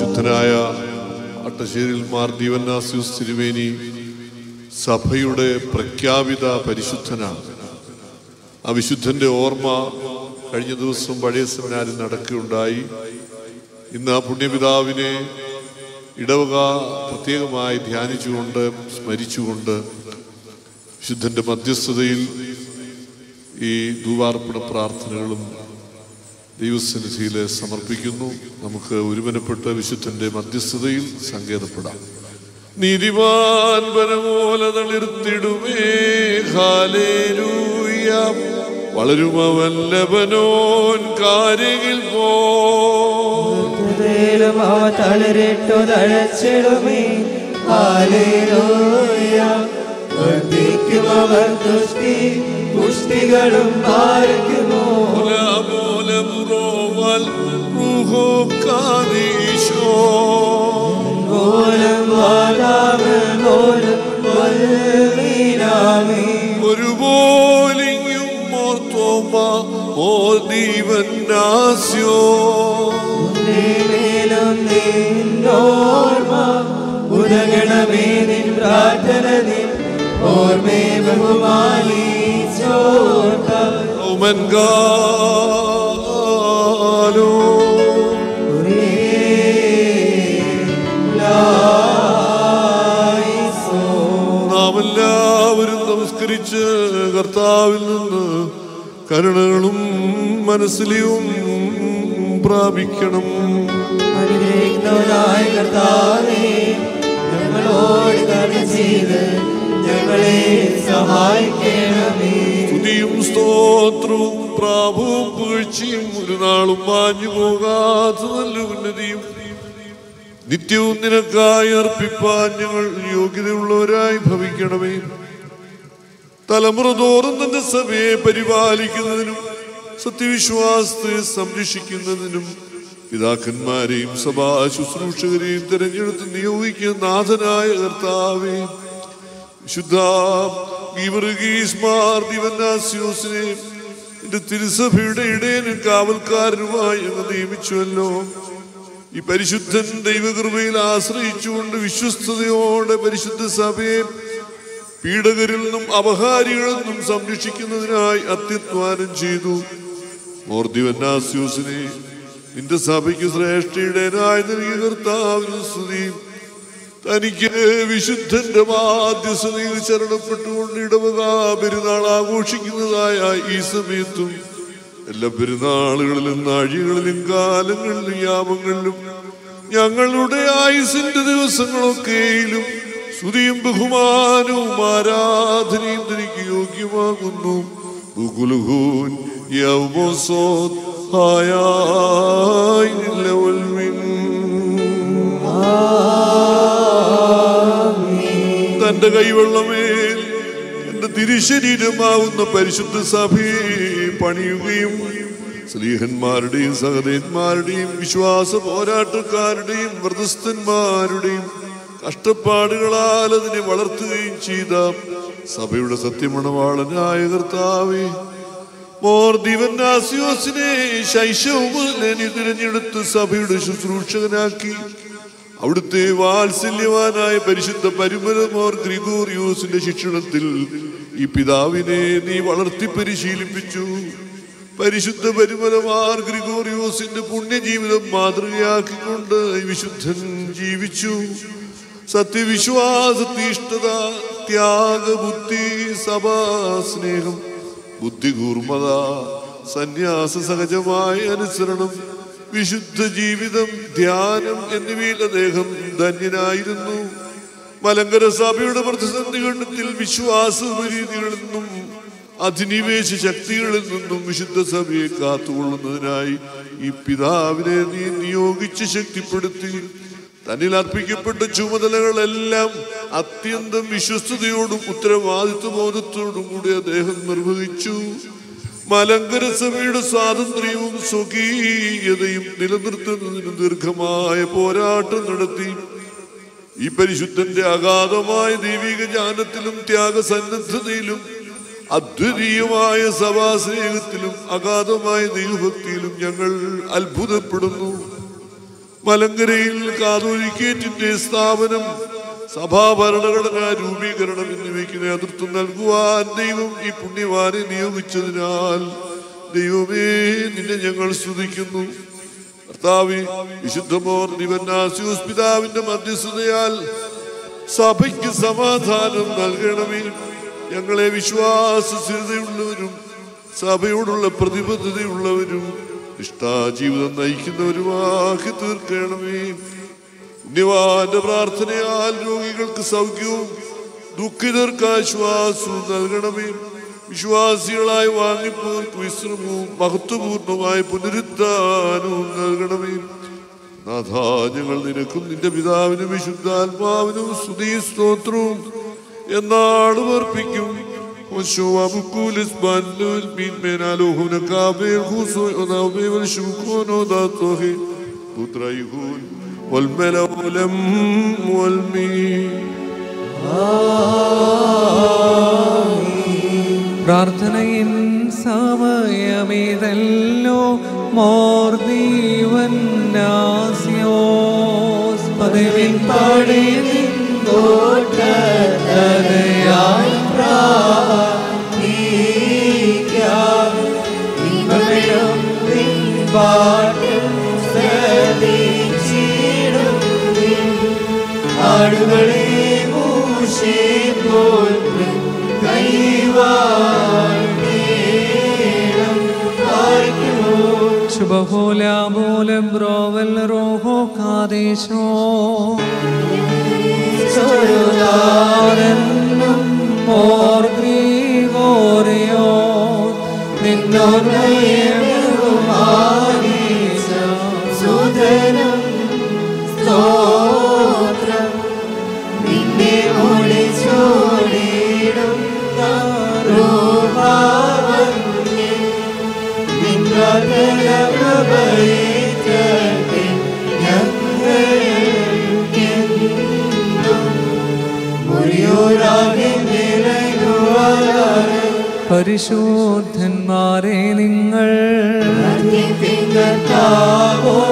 വിശുദ്ധനായ അട്ടശ്ശേരിൽ മാർ ദീവന്നാസ്യൂസ് തിരുവേനി സഭയുടെ പ്രഖ്യാപിത പരിശുദ്ധനാണ് ആ വിശുദ്ധന്റെ ഓർമ്മ കഴിഞ്ഞ ദിവസം പഴയ സെമിനാരിൽ നടക്കുകയുണ്ടായി ഇന്ന് ആ പുണ്യപിതാവിനെ ഇടവക പ്രത്യേകമായി ധ്യാനിച്ചുകൊണ്ട് സ്മരിച്ചുകൊണ്ട് വിശുദ്ധന്റെ മധ്യസ്ഥതയിൽ ഈ ധൂവാർപ്പണ പ്രാർത്ഥനകളും ദൈവസന്നിധിയിൽ സമർപ്പിക്കുന്നു നമുക്ക് ഒരുമനപ്പെട്ട വിശുദ്ധന്റെ മധ്യസ്ഥതയിൽ സങ്കേതപ്പെടാം നീതിമാൻ വനമോല തളിർത്തിടുമേ ഹാലേലൂയ വളരുമവൻ ലബനോൻ കാര്യയിൽ പോ ഹൃദയിലും അവ തളരിട്ടു തഴച്ചിടുമേ ഹാലേലൂയ വർദ്ധിക്കും അവർ ദുഷ്ടി പുഷ്ടികളും പാലിക്കുമോ മൂലമുറോവൽ റുഹോ കാദീശോ പോലും വാതാവ് പോലും വൽമീനാമേ ഒരുപോലിങ്ങും മോർത്തോമ ഓർ ദീവന്നാസ്യോ മേലും നിന്നോർമ്മ ഉദകണമേ നിൻ പ്രാർത്ഥന നിൻ ഓർമ്മേ ബഹുമാനിച്ചോർക്ക ഓമൻകാലോ നാം എല്ലാവരും നമസ്കരിച്ച് കർത്താവിൽ നിന്ന് കരുണകളും മനസ്സിലെയും പ്രാപിക്കണം അനുഗ്രഹിക്കുന്നവനായ കർത്താവേ ഞങ്ങളോട് കരുണ ചെയ്ത് ഞങ്ങളെ സഹായിക്കണമേ സ്തുതിയും സ്തോത്രവും പ്രാഭവും പുകഴ്ചയും ഒരു നാളും മാഞ്ഞു പോകാത്ത നല്ല ഉന്നതിയും നിത്യവും നിനക്കായി അർപ്പിപ്പാൻ ഞങ്ങൾ യോഗ്യതയുള്ളവരായി ഭവിക്കണമേ തലമുറ തോറും തന്റെ സഭയെ പരിപാലിക്കുന്നതിനും സത്യവിശ്വാസത്തെ സംരക്ഷിക്കുന്നതിനും പിതാക്കന്മാരെയും സഭാ ശുശ്രൂഷകരെയും തിരഞ്ഞെടുത്ത് നിയോഗിക്കുന്ന നാഥനായ കർത്താവേ വിശുദ്ധ ഗീവർഗീസ്മാർ ദിവന്നാസ്യോസിനെ എന്റെ തിരുസഭയുടെ ഇടയനും കാവൽക്കാരനുമായി അങ്ങ് നിയമിച്ചുവല്ലോ ഈ പരിശുദ്ധൻ ദൈവകൃപയിൽ ആശ്രയിച്ചുകൊണ്ട് വിശ്വസ്തയോടെ പരിശുദ്ധ സഭയെ പീഡകരിൽ നിന്നും അപഹാരികളിൽ നിന്നും സംരക്ഷിക്കുന്നതിനായി അത്യധ്വാനം ചെയ്തു മോർദിവന്നാസ്യൂസിനെ നിന്റെ സഭയ്ക്ക് ശ്രേഷ്ഠയുടേനായി നൽകിയ കർത്താവിന് സ്തുതിയും തനിക്ക് വിശുദ്ധന്റെ മാധ്യസ്ഥതയിൽ ശരണപ്പെട്ടുകൊണ്ട് ഇടവക പെരുന്നാൾ ആഘോഷിക്കുന്നതായ ഈ സമയത്തും എല്ലാ പെരുന്നാളുകളിലും നാഴികളിലും കാലങ്ങളിലും യാമങ്ങളിലും ഞങ്ങളുടെ ആയുസിന്റെ ദിവസങ്ങളൊക്കെയിലും സ്തുതിയും ബഹുമാനവും ആരാധനയും തനിക്ക് യോഗ്യമാകുന്നു ബുകുലുഹൂൻ യൗമോസോത് ഹായായി ലവൽമിൻ തന്റെ കൈവെള്ളമേൽ എന്റെ തിരുശരീരമാവുന്ന പരിശുദ്ധ സഭയെ പണിയുകയും സ്ത്രീഹന്മാരുടെയും സഹദേന്മാരുടെയും വിശ്വാസ പോരാട്ടക്കാരുടെയും വ്രതസ്ഥന്മാരുടെയും കഷ്ടപ്പാടുകളാൽ അതിനെ വളർത്തുകയും ചെയ്ത സഭയുടെ സത്യമണവാളനായ കർത്താവേ മോർ ദിവന്നാസിയോസിനെ ശൈശവം മുതൽ നീ തിരഞ്ഞെടുത്ത് സഭയുടെ ശുശ്രൂഷകനാക്കി അവിടുത്തെ വാത്സല്യവാനായ പരിശുദ്ധ പരിമലമോർ ഗ്രിഗോറിയോസിന്റെ ശിക്ഷണത്തിൽ ഈ പിതാവിനെ നീ വളർത്തി പരിശീലിപ്പിച്ചു പരിശുദ്ധ പരിമലമാർ ഗ്രിഗോറിയോസിന്റെ പുണ്യജീവിതം മാതൃകയാക്കിക്കൊണ്ട് ഈ വിശുദ്ധൻ ജീവിച്ചു സത്യവിശ്വാസ തീഷ്ണത ത്യാഗബുദ്ധി സഭാ സ്നേഹം ബുദ്ധികൂർമ്മത സന്യാസ സഹജമായ അനുസരണം വിശുദ്ധ ജീവിതം ധ്യാനം എന്നിവയിൽ അദ്ദേഹം ധന്യനായിരുന്നു മലങ്കര സഭയുടെ പ്രതിസന്ധി ഘട്ടത്തിൽ വിശ്വാസ രീതികളിൽ നിന്നും അധിനിവേശ ശക്തികളിൽ നിന്നും വിശുദ്ധ സഭയെ കാത്തുകൊള്ളുന്നതിനായി ഈ പിതാവിനെ നീ നിയോഗിച്ച് ശക്തിപ്പെടുത്തി തന്നിൽ അർപ്പിക്കപ്പെട്ട ചുമതലകളെല്ലാം അത്യന്തം വിശ്വസ്തയോടും ഉത്തരവാദിത്വ ബോധത്തോടും കൂടി അദ്ദേഹം നിർവഹിച്ചു മലങ്കര സഭയുടെ സ്വാതന്ത്ര്യവും സ്വകീയതയും നിലനിർത്തുന്നതിന് ദീർഘമായ പോരാട്ടം നടത്തി ഈ പരിശുദ്ധന്റെ അഗാധമായ ദൈവിക ജ്ഞാനത്തിലും ത്യാഗസന്നദ്ധതയിലും അദ്വിതീയമായ സഭാസ്നേഹത്തിലും അഗാധമായ ദൈവഭക്തിയിലും ഞങ്ങൾ അത്ഭുതപ്പെടുന്നു മലങ്കരയിൽ കാതോലിക്കേറ്റിന്റെ സ്ഥാപനം സഭാ ഭരണഘടന രൂപീകരണം എന്നിവയ്ക്ക് നേതൃത്വം നൽകുവാൻ ദൈവം ഈ പുണ്യവാനെ നിയോഗിച്ചതിനാൽ ദൈവമേ നിന്നെ ഞങ്ങൾ സ്തുതിക്കുന്നു കർത്താവെ വിശുദ്ധമോർ ദിവന്നാസ്യൂസ് പിതാവിന്റെ മധ്യസ്ഥതയാൽ സഭയ്ക്ക് സമാധാനം നൽകണമേ ഞങ്ങളെ വിശ്വാസസ്ഥിരതയുള്ളവരും സഭയോടുള്ള പ്രതിബദ്ധതയുള്ളവരും ഇഷ്ടാജീവിതം നയിക്കുന്നവരുമാക്കി തീർക്കണമേ പുണ്യവാന്റെ പ്രാർത്ഥനയാൽ രോഗികൾക്ക് സൗഖ്യവും ദുഃഖിതർക്ക് ആശ്വാസവും നൽകണമേ വിശ്വാസികളായി വാങ്ങിപ്പോർക്ക് വിശ്രമവും മഹത്വപൂർണമായ പുനരുദ്ധാനവും നൽകണമേ നാഥ ഞങ്ങൾ നിനക്കും നിന്റെ പിതാവിനും വിശുദ്ധാത്മാവിനും സ്തുതി സ്തോത്രവും എന്നാളും അർപ്പിക്കും والملولم والمين പ്രാർത്ഥനയിൻ സമയമേതല്ലോ മോർദീവന്നാസ്യോസ് പദവിൻ പാടി നിന്നോട്ടതയായി പ്രാർത്ഥിക്കാം. ഇമ്പമെഴും നിൻപാട്ടും ശ്രദ്ധിച്ചിടും നിൻ ആടുകളെ മൂശേ പോൽ കൈവാഴേണം ആർക്കുമോ ശുഭഹോലാമൂലം ബ്രോവൽ റോഹോ കാദേശോ ചൊരുതാരെന്നും മോർ ഗ്രീഗോറിയോ നിന്നോർമ്മയുമാനീച്ച സുധനം സ്തോത്രം നിന്നെ ഒളിച്ചോടിയിടും രൂപാവന്യൻ നിന്നകലപ്രഭയിച്ചേ ഞങ്ങൾ മുറിയോരാകെ നിലയുവാനാണ് പരിശോധന്മാരെ നിങ്ങൾ തിങ്കത്താവോ